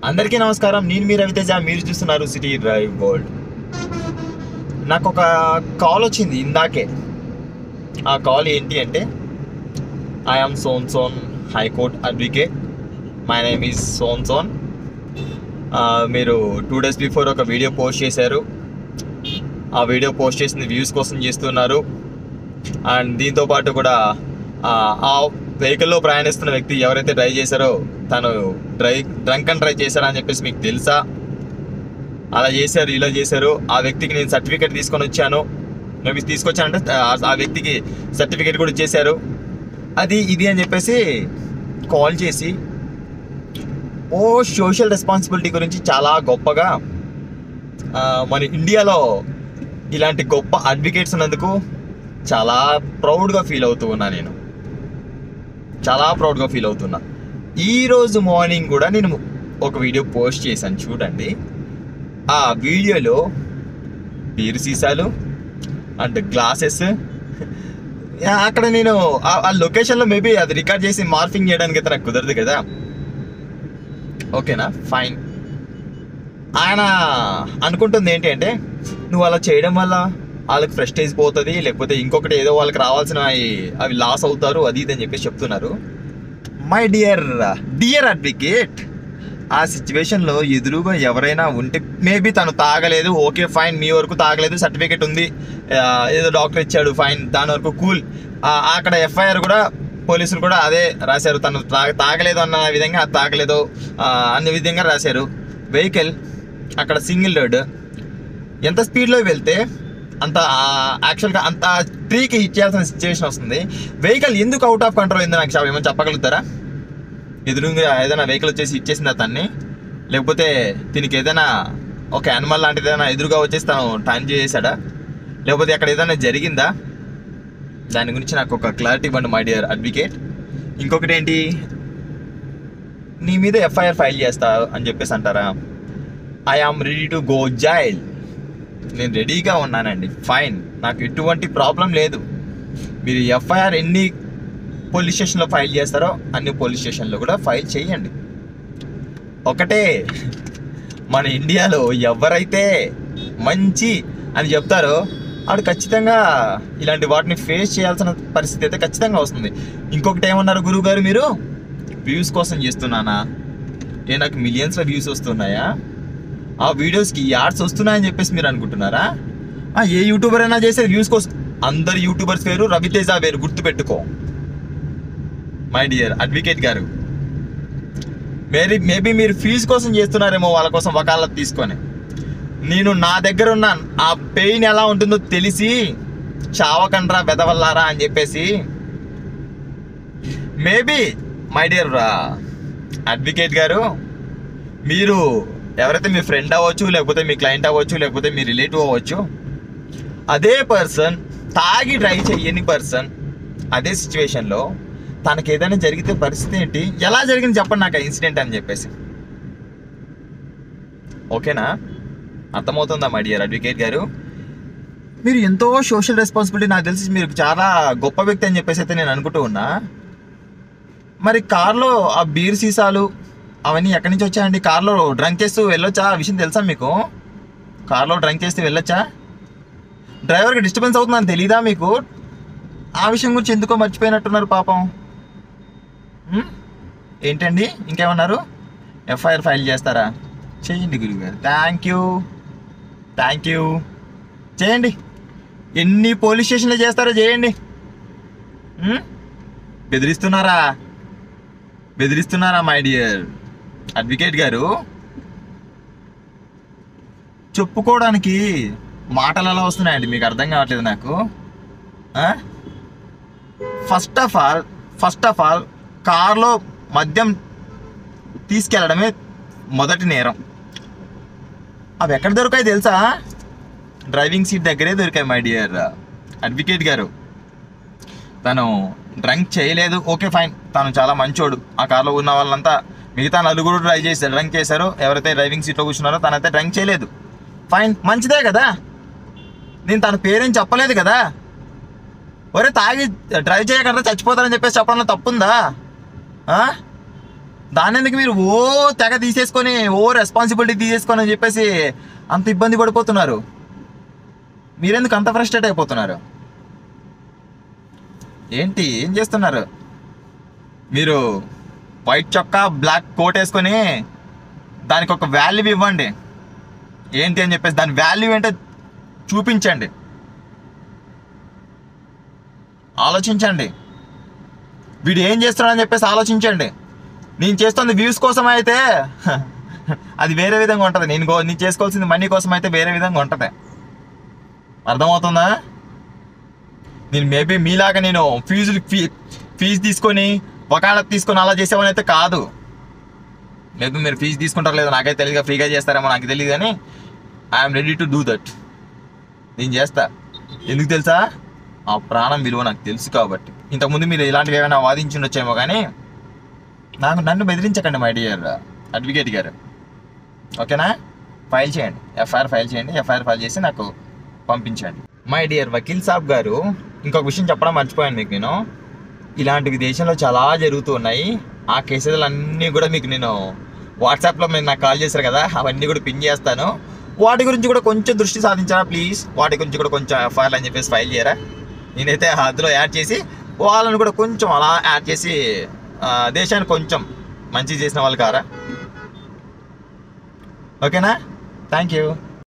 అందరికీ నమస్కారం నేను మీ రవితేజ మీరు చూస్తున్నారు సిటీ డ్రైవ్ వరల్డ్ నాకు ఒక కాల్ వచ్చింది ఇందాకే ఆ కాల్ ఏంటి అంటే ఐఎమ్ సోన్ సోన్ high court advocate my name is సోన్ సోన్ మీరు టూ డేస్ బిఫోర్ ఒక వీడియో పోస్ట్ చేశారు ఆ వీడియో పోస్ట్ చేసింది వ్యూస్ కోసం చేస్తున్నారు అండ్ దీంతో పాటు కూడా ఆ, ఆ వెహికల్లో ప్రయాణిస్తున్న వ్యక్తి ఎవరైతే డ్రైవ్ చేశారో తను డ్రైవ్ డ్రంక్ అండ్ డ్రైవ్ చేశారా అని చెప్పేసి మీకు తెలుసా అలా చేశారు ఇలా చేశారు ఆ వ్యక్తికి నేను సర్టిఫికేట్ తీసుకొని వచ్చాను మేబీ తీసుకొచ్చానంటే ఆ- ఆ వ్యక్తికి సర్టిఫికేట్ కూడా ఇచ్చేశారు అది ఇది అని చెప్పేసి కాల్ చేసి ఓ సోషల్ రెస్పాన్సిబిలిటీ గురించి చాలా గొప్పగా ఆ, మన ఇండియాలో ఇలాంటి గొప్ప అడ్వకేట్స్ ఉన్నందుకు చాలా ప్రౌడ్గా ఫీల్ అవుతూ ఉన్నా నేను చాలా ప్రౌడ్గా ఫీల్ అవుతున్నా ఈ రోజు మార్నింగ్ కూడా నేను ఒక వీడియో పోస్ట్ చేశాను చూడండి ఆ వీడియోలో బీరు సీసాలు అండ్ గ్లాసెస్ అక్కడ నేను ఆ- ఆ లొకేషన్లో మేబీ అది రికార్డ్ చేసి మార్ఫింగ్ చేయడానికి అయితే నాకు కుదరదు కదా ఓకేనా ఫైన్ ఆయన అనుకుంటుంది ఏంటి అంటే నువ్వు అలా చేయడం వల్ల వాళ్ళకి ఫ్రెస్టేజ్ పోతుంది లేకపోతే ఇంకొకటి ఏదో వాళ్ళకి రావాల్సిన అవి లాస్ అవుతారు అది ఇది అని చెప్పేసి చెప్తున్నారు మై డియర్ డియర్ అడ్వకేట్ ఆ సిచ్యువేషన్లో ఎదురుగా ఎవరైనా ఉంటే మేబీ తను తాగలేదు ఓకే ఫైన్ మీ వరకు తాగలేదు సర్టిఫికేట్ ఉంది ఆ, ఏదో డాక్టర్ ఇచ్చాడు ఫైన్ దాని వరకు కూల్ అక్కడ ఎఫ్ఐఆర్ కూడా పోలీసులు కూడా అదే రాశారు తను తాగ తాగలేదు అన్న విధంగా అది తాగలేదు ఆ, అన్న విధంగా రాశారు వెహికల్ అక్కడ సింగిల్ రోడ్ ఎంత స్పీడ్లో వెళ్తే అంత యాక్చువల్గా అంత ట్రీకి హిట్ చేయాల్సిన సిచ్యువేషన్ వస్తుంది వెహికల్ ఎందుకు అవుట్ ఆఫ్ కంట్రోల్ అయిందో నాకు చెప్ప- ఏమైనా చెప్పగలుగుతారా ఎదురుగా ఏదైనా వెహికల్ వచ్చేసి ఇచ్చేసిందా తన్ని లేకపోతే దీనికి ఏదైనా ఒక యానిమల్ లాంటిది ఏదైనా ఎదురుగా వచ్చేసి తను టర్న్ చేసాడా లేకపోతే అక్కడ ఏదైనా జరిగిందా దాని గురించి నాకు ఒక క్లారిటీ ఇవ్వండి మై డియర్ అడ్వకేట్ ఇంకొకటి ఏంటి నీ మీద ఎఫ్ఐఆర్ ఫైల్ చేస్తా అని చెప్పేసి అంటారా I am ready to go jail నేను రెడీగా ఉన్నానండి ఫైన్ నాకు ఎటువంటి ప్రాబ్లం లేదు మీరు ఎఫ్ఐఆర్ ఎన్ని పోలీస్ స్టేషన్లో ఫైల్ చేస్తారో అన్ని పోలీస్ స్టేషన్లో కూడా ఫైల్ చేయండి ఒకటే మన ఇండియాలో ఎవరైతే మంచి అని చెప్తారో వాడు ఖచ్చితంగా ఇలాంటి వాటిని ఫేస్ చేయాల్సిన పరిస్థితి అయితే ఖచ్చితంగా వస్తుంది ఇంకొకటి ఏమన్నారు గురువు గారు మీరు వ్యూస్ కోసం చేస్తున్నానా ఏ నాకు మిలియన్స్లో వ్యూస్ వస్తున్నాయా ఆ వీడియోస్కి యాడ్స్ వస్తున్నాయని చెప్పేసి మీరు అనుకుంటున్నారా ఆ, ఏ యూట్యూబర్ అయినా చేసే వ్యూస్ కోసం అందరు యూట్యూబర్స్ వేరు రవితేజ వేరు గుర్తుపెట్టుకో my dear advocate garu maybe maybe మీరు ఫీజు కోసం చేస్తున్నారేమో వాళ్ళ కోసం వకాలత్ తీసుకొని నేను నా దగ్గర ఉన్న ఆ పెయిన్ ఎలా ఉంటుందో తెలిసి చావకండ్రా బెదవల్లారా అని చెప్పేసి మేబీ మై డియర్ అడ్వకేట్ గారు మీరు ఎవరైతే మీ ఫ్రెండ్ అవ్వచ్చు లేకపోతే మీ క్లయింట్ అవ్వచ్చు లేకపోతే మీ రిలేటివ్ అవ్వచ్చు అదే పర్సన్ తాగి డ్రైవ్ చెయ్యని పర్సన్ అదే సిచ్యువేషన్లో తనకి ఏదైనా జరిగితే పరిస్థితి ఏంటి ఎలా జరిగింది చెప్పండి నాకు ఇన్సిడెంట్ అని చెప్పేసి ఓకేనా అర్థమవుతుందా మై డియర్ అడ్వకేట్ గారు మీరు ఎంతో సోషల్ రెస్పాన్సిబిలిటీ నాకు తెలిసి మీరు చాలా గొప్ప వ్యక్తి అని చెప్పేసి అయితే నేను అనుకుంటూ ఉన్నా మరి కార్లో ఆ బీర్ సీసాలు అవన్నీ ఎక్కడి నుంచి వచ్చాయండి కార్లో డ్రంక్ చేస్తూ వెళ్ళొచ్చా ఆ విషయం తెలుసా మీకు కార్లో డ్రంక్ చేస్తూ వెళ్ళొచ్చా డ్రైవర్కి డిస్టర్బెన్స్ అవుతుందని తెలీదా మీకు ఆ విషయం గురించి ఎందుకో మర్చిపోయినట్టున్నారు పాపం ఉం? ఏంటండి ఇంకేమన్నారు ఎఫ్ఐఆర్ ఫైల్ చేస్తారా చేయండి గురుగారు థ్యాంక్ యూ థ్యాంక్ యూ చేయండి ఎన్ని పోలీస్ స్టేషన్లో చేస్తారో చేయండి ఉం? బెదిరిస్తున్నారా బెదిరిస్తున్నారా మై డియర్ అడ్వకేట్ గారు చెప్పుకోవడానికి మాటలు ఎలా వస్తున్నాయండి మీకు అర్థం కావట్లేదు నాకు first of all first of all కార్లో మద్యం తీసుకెళ్ళడమే మొదటి నేరం అవి ఎక్కడ దొరికాయి తెలుసా డ్రైవింగ్ సీట్ దగ్గరే దొరికాయి మై డియర్ అడ్వకేట్ గారు తను డ్రంక్ చేయలేదు ఓకే ఫైన్ తను చాలా మంచోడు ఆ కార్లో ఉన్న వాళ్ళంతా మిగతా నలుగురు డ్రైవ్ చేశారు డ్రంక్ చేశారు ఎవరైతే డ్రైవింగ్ సీట్లో కూర్చున్నారో తనైతే డ్రంక్ చేయలేదు ఫైన్ మంచిదే కదా నేను తన పేరేం చెప్పలేదు కదా ఒరే తాగి డ్రైవ్ చేయకుండా చచ్చిపోతారని చెప్పేసి చెప్పడంలో తప్పుందా ఆ? దాని ఎందుకు మీరు ఓ తెగ తీసేసుకొని ఓ రెస్పాన్సిబిలిటీ తీసేసుకొని అని చెప్పేసి అంత ఇబ్బంది పడిపోతున్నారు మీరెందుకు అంత ఫ్రస్ట్రేట్ అయిపోతున్నారు ఏంటి ఏం చేస్తున్నారు మీరు వైట్ చొక్కా బ్లాక్ కోట్ వేసుకొని దానికి ఒక వాల్యూ ఇవ్వండి ఏంటి అని చెప్పేసి దాని వాల్యూ ఏంటో చూపించండి ఆలోచించండి వీడు ఏం చేస్తున్నాడని చెప్పేసి ఆలోచించండి నేను చేస్తుంది వ్యూస్ కోసం అయితే అది వేరే విధంగా ఉంటుంది నేను గో- నేను చేసుకోవాల్సింది మనీ కోసం అయితే వేరే విధంగా ఉంటుంది అర్థమవుతుందా నేను మేబీ మీలాగా నేను ఫీజులు ఫీ ఫీజు తీసుకొని వకాలత్ తీసుకొని అలా చేసేవాని అయితే కాదు మేబీ మీరు ఫీజు తీసుకుంటారో లేదో నాకైతే తెలియదు ఫ్రీగా చేస్తారేమో నాకు తెలియదు కానీ I'm ready to do that నేను చేస్తా ఎందుకు తెలుసా ఆ ప్రాణం విలువ నాకు తెలుసు కాబట్టి ఇంతకుముందు మీరు ఇలాంటివి ఏమైనా వాదించి ఉండొచ్చేమో కానీ నాకు నన్ను బెదిరించకండి మై డియర్ అడ్వకేట్ గారు ఓకేనా ఫైల్ చేయండి ఎఫ్ఐఆర్ ఫైల్ చేయండి ఎఫ్ఐఆర్ ఫైల్ చేసి నాకు పంపించండి మై డియర్ వకీల్ సాబ్ గారు ఇంకొక విషయం చెప్పడం మర్చిపోయాను మీకు నేను ఇలాంటివి దేశంలో చాలా జరుగుతూ ఉన్నాయి ఆ కేసులు అన్నీ కూడా మీకు నేను వాట్సాప్లో మీరు నాకు కాల్ చేశారు కదా అవన్నీ కూడా పిన్ చేస్తాను వాటి గురించి కూడా కొంచెం దృష్టి సాధించారా ప్లీజ్ వాటి గురించి కూడా కొంచెం ఎఫ్ఐఆర్ అని చెప్పేసి ఫైల్ చేయరా నేనైతే అందులో యాడ్ చేసి వాళ్ళని కూడా కొంచెం అలా యాడ్ చేసి ఆ, దేశానికి కొంచెం మంచి చేసిన వాళ్ళు కారా ఓకేనా థ్యాంక్ యూ